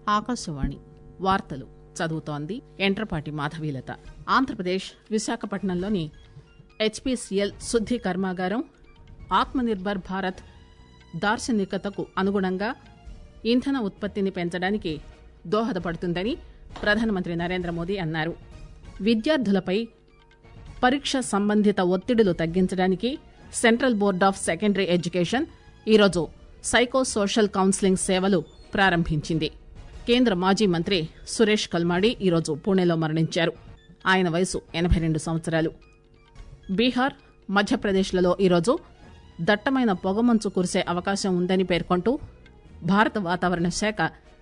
ఆకాశవాణి వార్తలు చదువుతోంది ఎంట్రపాటి మాధవీలత ఆంధ్రప్రదేశ్ విశాఖపట్నంలోని హెచ్పీసీఎల్ శుద్ది కర్మాగారం ఆత్మనిర్భర్ భారత్ దార్శనికతకు అనుగుణంగా ఇంధన ఉత్పత్తిని పెంచడానికి దోహదపడుతుందని ప్రధానమంత్రి నరేంద్ర మోదీ అన్నారు విద్యార్థులపై పరీక్ష సంబంధిత ఒత్తిడులు తగ్గించడానికి central board of secondary education ఈరోజు సైకో సోషల్ కౌన్సిలింగ్ సేవలు ప్రారంభించింది కేంద్ర మాజీ మంత్రి సురేష్ కల్మాడి ఈరోజు పూణేలో మరణించారు ఆయన వయసు ఎనబై రెండు సంవత్సరాలు బీహార్ మధ్యప్రదేశ్లలో ఈరోజు దట్టమైన పొగమంచు కురిసే అవకాశం ఉందని పేర్కొంటూ భారత వాతావరణ శాఖ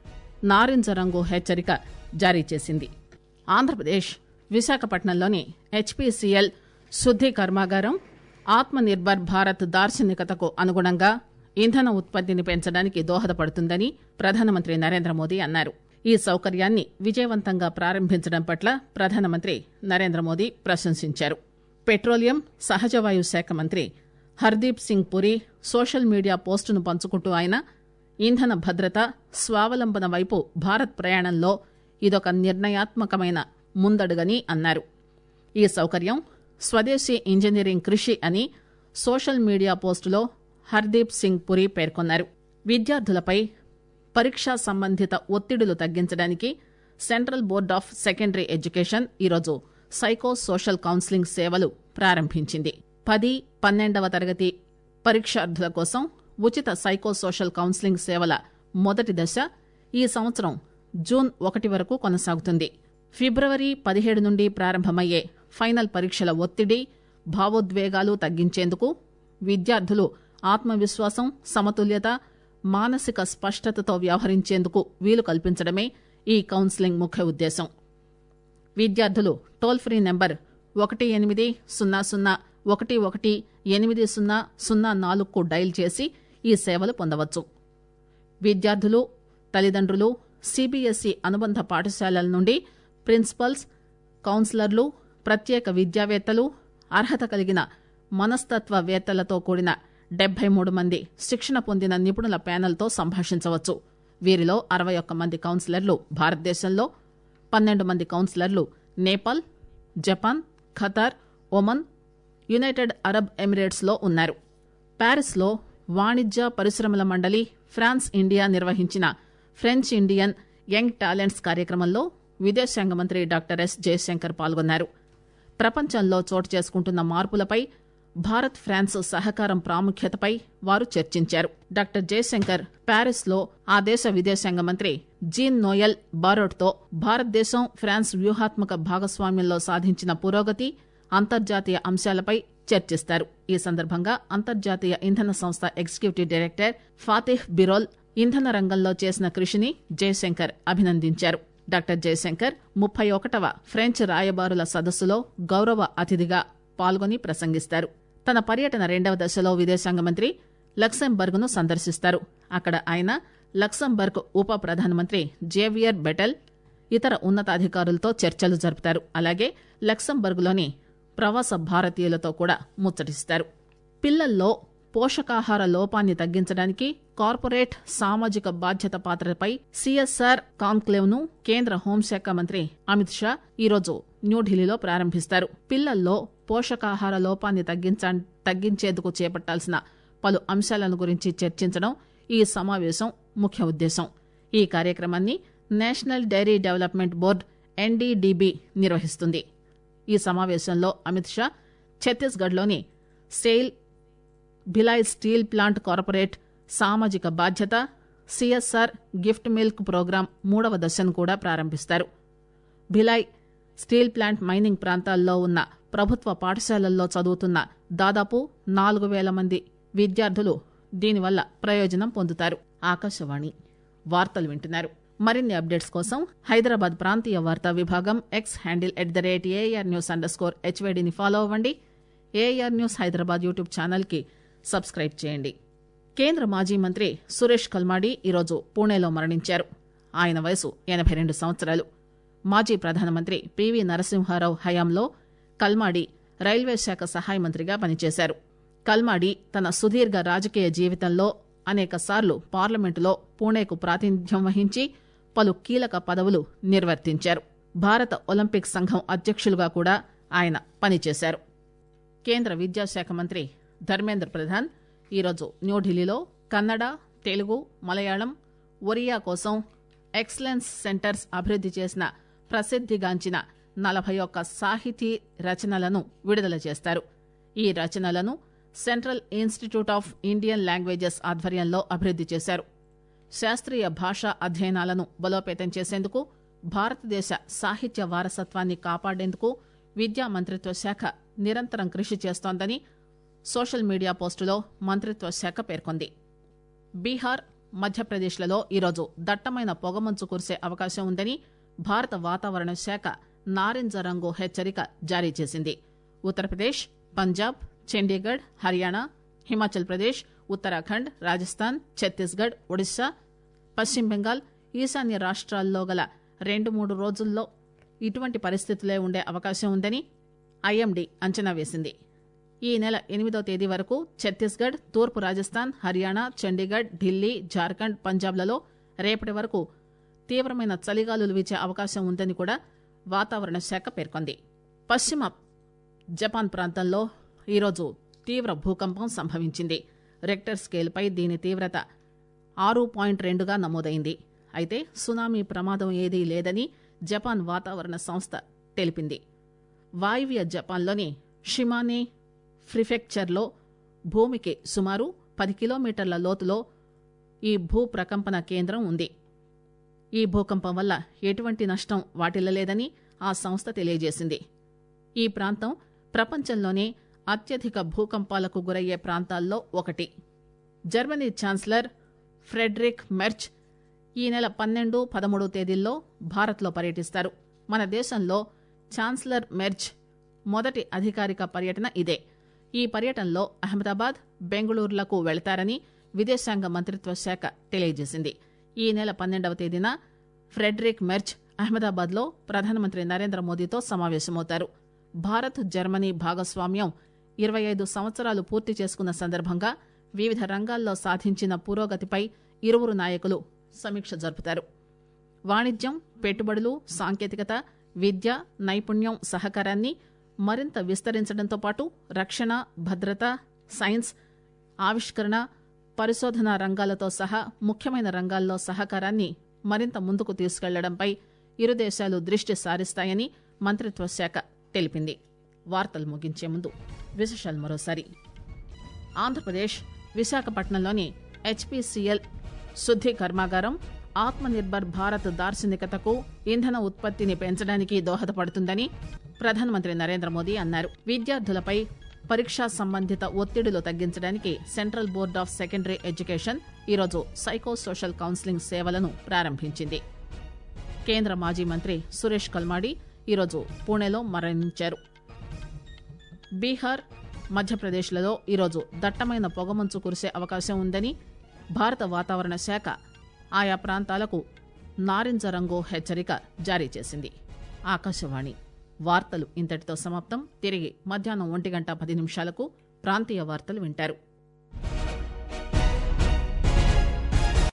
నారింజ రంగు హెచ్చరిక జారీ చేసింది ఆంధ్రప్రదేశ్ విశాఖపట్నంలోని హెచ్పీసీఎల్ శుద్ది కర్మాగారం ఆత్మనిర్భర్ భారత్ దార్శనికతకు అనుగుణంగా ఇంధన ఉత్పత్తిని పెంచడానికి దోహదపడుతుందని ప్రధానమంత్రి నరేంద్ర మోదీ అన్నారు ఈ సౌకర్యాన్ని విజయవంతంగా ప్రారంభించడం పట్ల ప్రధానమంత్రి నరేంద్ర మోదీ ప్రశంసించారు పెట్రోలియం సహజవాయు శాఖ మంత్రి హర్దీప్ సింగ్ పురి సోషల్ మీడియా పోస్టును పంచుకుంటూ ఆయన ఇంధన భద్రత స్వావలంబన వైపు భారత్ ప్రయాణంలో ఇదొక నిర్ణయాత్మకమైన ముందడుగని అన్నారు ఈ సౌకర్యం స్వదేశీ ఇంజనీరింగ్ కృషి అని సోషల్ మీడియా పోస్టులో హర్దీప్ సింగ్ పురి పేర్కొన్నారు విద్యార్థులపై పరీక్షా సంబంధిత ఒత్తిడులు తగ్గించడానికి central board of secondary education ఈరోజు సైకో సోషల్ కౌన్సిలింగ్ సేవలు ప్రారంభించింది పది పన్నెండవ తరగతి పరీక్షార్థుల కోసం ఉచిత సైకో సోషల్ కౌన్సిలింగ్ సేవల మొదటి దశ ఈ సంవత్సరం జూన్ ఒకటి వరకు కొనసాగుతుంది ఫిబ్రవరి పదిహేడు నుండి ప్రారంభమయ్యే ఫైనల్ పరీక్షల ఒత్తిడి భావోద్వేగాలు తగ్గించేందుకు విద్యార్థులు ఆత్మవిశ్వాసం సమతుల్యత మానసిక స్పష్టతతో వ్యవహరించేందుకు వీలు కల్పించడమే ఈ కౌన్సిలింగ్ ముఖ్య ఉద్దేశం విద్యార్థులు టోల్ ఫ్రీ నెంబర్ ఒకటి ఎనిమిది సున్నా సున్నా ఒకటి ఒకటి ఎనిమిది సున్నా సున్నా నాలుగుకు డయల్ చేసి ఈ సేవలు పొందవచ్చు విద్యార్థులు తల్లిదండ్రులు సిబిఎస్ఈ అనుబంధ పాఠశాలల నుండి ప్రిన్సిపల్స్ కౌన్సిలర్లు ప్రత్యేక విద్యావేత్తలు అర్హత కలిగిన మనస్తత్వవేత్తలతో కూడిన డెబ్బై మూడు మంది శిక్షణ పొందిన నిపుణుల ప్యానెల్తో సంభాషించవచ్చు వీరిలో అరవై ఒక్క మంది కౌన్సిలర్లు భారతదేశంలో పన్నెండు మంది కౌన్సిలర్లు Nepal Japan Qatar Oman United Arab Emirates లో ఉన్నారు ప్యారిస్లో వాణిజ్య పరిశ్రమల మండలి ఫ్రాన్స్ ఇండియా నిర్వహించిన ఫ్రెంచ్ ఇండియన్ యంగ్ టాలెంట్స్ కార్యక్రమంలో విదేశాంగ మంత్రి డాక్టర్ ఎస్ జయశంకర్ పాల్గొన్నారు ప్రపంచంలో చోటు చేసుకుంటున్న మార్పులపై భారత్ ఫ్రాన్స్ సహకారం ప్రాముఖ్యతపై వారు చర్చించారు డాక్టర్ జయశంకర్ ప్యారిస్ లో ఆ దేశ విదేశాంగ మంత్రి జీన్ నోయల్ బారోట్తో భారతదేశం ఫ్రాన్స్ వ్యూహాత్మక భాగస్వామ్యంలో సాధించిన పురోగతి అంతర్జాతీయ అంశాలపై చర్చిస్తారు ఈ సందర్భంగా అంతర్జాతీయ ఇంధన సంస్థ ఎగ్జిక్యూటివ్ డైరెక్టర్ ఫాతిహ్ బిరోల్ ఇంధన రంగంలో చేసిన కృషిని జయశంకర్ అభినందించారు డాక్టర్ జయశంకర్ ముప్పై ఒకటవ ఫ్రెంచ్ రాయబారుల సదస్సులో గౌరవ అతిథిగా పాల్గొని ప్రసంగిస్తారు తన పర్యటన రెండవ దశలో విదేశాంగ మంత్రి లక్సెంబర్గ్ ను సందర్శిస్తారు అక్కడ ఆయన లక్సెంబర్గ్ ఉప ప్రధానమంత్రి జేవియర్ బెటెల్ ఇతర ఉన్నతాధికారులతో చర్చలు జరుపుతారు అలాగే లక్సెంబర్గ్లోని ప్రవాస భారతీయులతో కూడా ముచ్చటిస్తారు పిల్లల్లో పోషకాహార లోపాన్ని తగ్గించడానికి కార్పొరేట్ సామాజిక బాధ్యత పాత్రపై సిఎస్ఆర్ కాన్క్లేవ్ ను కేంద్ర హోంశాఖ మంత్రి అమిత్ షా ఈరోజు న్యూఢిల్లీలో ప్రారంభిస్తారు పిల్లల్లో పోషకాహార లోపాన్ని తగ్గించ తగ్గించేందుకు చేపట్టాల్సిన పలు అంశాలను గురించి చర్చించడం ఈ సమావేశం ముఖ్య ఉద్దేశం ఈ కార్యక్రమాన్ని national dairy development board NDDB నిర్వహిస్తుంది ఈ సమావేశంలో అమిత్ షా ఛత్తీస్గఢ్లోని SAIL Bhilai steel plant corporate సామాజిక బాధ్యత సిఎస్ఆర్ గిఫ్ట్ మిల్క్ ప్రోగ్రాం మూడవ దశను కూడా ప్రారంభిస్తారు భిలాయ్ స్టీల్ ప్లాంట్ మైనింగ్ ప్రాంతాల్లో ఉన్న ప్రభుత్వ పాఠశాలల్లో చదువుతున్న దాదాపు నాలుగు వేల మంది విద్యార్థులు దీనివల్ల ప్రయోజనం పొందుతారు ఆకాశవాణి వార్తలు వింటున్నారు మరిన్ని అప్డేట్స్ కోసం హైదరాబాద్ ప్రాంతీయ వార్తా విభాగం X handle at the rate AR news underscore హెచ్వేడిని ఫాలో అవ్వండి AR news Hyderabad YouTube channel కి సబ్స్క్రైబ్ చేయండి కేంద్ర మాజీ మంత్రి సురేష్ కల్మాడి ఈరోజు పూణేలో మరణించారు ఆయన వయసు ఎనబై రెండు సంవత్సరాలు మాజీ ప్రధానమంత్రి పివి నరసింహారావు హయాంలో కల్మాడి రైల్వే శాఖ సహాయ మంత్రిగా పనిచేశారు కల్మాడి తన సుదీర్ఘ రాజకీయ జీవితంలో అనేకసార్లు పార్లమెంటులో పూణేకు ప్రాతినిధ్యం వహించి పలు కీలక పదవులు నిర్వర్తించారు భారత ఒలింపిక్ సంఘం అధ్యక్షులుగా కూడా ఆయన పనిచేశారు కేంద్ర విద్యాశాఖ మంత్రి ధర్మేంద్ర ప్రధాన్ ఈరోజు న్యూఢిల్లీలో కన్నడ తెలుగు మలయాళం ఒరియా కోసం ఎక్సలెన్స్ సెంటర్స్ అభివృద్ది చేసిన ప్రసిద్దిగాంచిన నలభై ఒక్క సాహితీ రచనలను విడుదల చేస్తారు ఈ రచనలను central institute of Indian languages ఆధ్వర్యంలో అభివృద్ది చేశారు శాస్త్రీయ భాషా అధ్యయనాలను బలోపేతం చేసేందుకు భారతదేశ సాహిత్య వారసత్వాన్ని కాపాడేందుకు విద్యా మంత్రిత్వ శాఖ నిరంతరం కృషి చేస్తోందని సోషల్ మీడియా పోస్టులో మంత్రిత్వ శాఖ పేర్కొంది బీహార్ మధ్యప్రదేశ్లలో ఈరోజు దట్టమైన పొగమంచు కురిసే అవకాశం ఉందని భారత వాతావరణ శాఖ నారింజ రంగు హెచ్చరిక జారీ చేసింది ఉత్తరప్రదేశ్ పంజాబ్ చండీగఢ్ హర్యానా హిమాచల్ ప్రదేశ్ ఉత్తరాఖండ్ రాజస్థాన్ ఛత్తీస్గఢ్ ఒడిశా పశ్చిమ బెంగాల్ ఈశాన్య రాష్ట్రాల్లో గల రెండు మూడు రోజుల్లో ఇటువంటి పరిస్థితులే ఉండే అవకాశం ఉందని ఐఎండీ అంచనా వేసింది ఈ నెల ఎనిమిదో తేదీ వరకు ఛత్తీస్గఢ్ తూర్పు రాజస్థాన్ హర్యానా చండీగఢ్ ఢిల్లీ జార్ఖండ్ పంజాబ్లలో రేపటి వరకు తీవ్రమైన చలిగాలులు వీచే అవకాశం ఉందని కూడా వాతావరణ శాఖ పేర్కొంది పశ్చిమ జపాన్ ప్రాంతంలో ఈరోజు తీవ్ర భూకంపం సంభవించింది రెక్టర్ స్కేల్పై దీని తీవ్రత ఆరు పాయింట్ రెండుగా నమోదైంది అయితే సునామీ ప్రమాదం ఏదీ లేదని జపాన్ వాతావరణ సంస్థ తెలిపింది వాయువ్య జపాన్లోని షిమానే ప్రిఫెక్చర్లో భూమికి సుమారు పది కిలోమీటర్ల లోతులో ఈ భూ ప్రకంపన కేంద్రం ఉంది ఈ భూకంపం వల్ల ఎటువంటి నష్టం వాటిల్లలేదని ఆ సంస్థ తెలియజేసింది ఈ ప్రాంతం ప్రపంచంలోనే అత్యధిక భూకంపాలకు గురయ్యే ప్రాంతాల్లో ఒకటి జర్మనీ ఛాన్సలర్ ఫ్రెడరిక్ మెర్చ్ ఈ నెల పన్నెండు పదమూడు తేదీల్లో భారత్లో పర్యటిస్తారు మన దేశంలో ఛాన్సలర్ మెర్చ్ మొదటి అధికారిక పర్యటన ఇదే ఈ పర్యటనలో అహ్మదాబాద్ బెంగళూరులకు వెళతారని విదేశాంగ మంత్రిత్వ శాఖ తెలియజేసింది ఈ నెల పన్నెండవ తేదీన ఫ్రెడరిక్ మెర్చ్ అహ్మదాబాద్లో ప్రధానమంత్రి నరేంద్ర మోదీతో సమావేశమవుతారు భారత్ జర్మనీ భాగస్వామ్యం ఇరవై ఐదు సంవత్సరాలు పూర్తి చేసుకున్న సందర్భంగా వివిధ రంగాల్లో సాధించిన పురోగతిపై ఇరువురు నాయకులు సమీక్ష జరుపుతారు వాణిజ్యం పెట్టుబడులు సాంకేతికత విద్య నైపుణ్యం సహకారాన్ని మరింత విస్తరించడంతో పాటు రక్షణ భద్రత సైన్స్ ఆవిష్కరణ పరిశోధన రంగాలతో సహా ముఖ్యమైన రంగాల్లో సహకారాన్ని మరింత ముందుకు తీసుకెళ్లడంపై ఇరు దేశాలు దృష్టి సారిస్తాయని మంత్రిత్వ శాఖ తెలిపింది వార్తలు ముగించే ముందు విశేషాలు మరోసారి ఆంధ్రప్రదేశ్ విశాఖపట్నంలోని హెచ్పీసీఎల్ శుద్ది కర్మాగారం ఆత్మనిర్భర్ భారత్ దార్శనికతకు ఇంధన ఉత్పత్తిని పెంచడానికి దోహదపడుతుందని ప్రధానమంత్రి నరేంద్ర మోదీ అన్నారు విద్యార్థులపై పరీక్షా సంబంధిత ఒత్తిడులు తగ్గించడానికి central board of secondary education ఈరోజు సైకో సోషల్ కౌన్సిలింగ్ సేవలను ప్రారంభించింది కేంద్ర మాజీ మంత్రి సురేష్ కల్మాడి ఈరోజు పూణేలో మరణించారు బీహార్ మధ్యప్రదేశ్లలో ఈరోజు దట్టమైన పొగమంచు కురిసే అవకాశం ఉందని భారత వాతావరణ శాఖ ఆయా ప్రాంతాలకు నారింజ రంగు హెచ్చరిక జారీ చేసింది ఆకాశవాణి వార్తలు ఇంతటితో సమాప్తం తిరిగి మధ్యాహ్నం ఒంటి గంట పది నిమిషాలకు ప్రాంతీయ వార్తలు వింటారు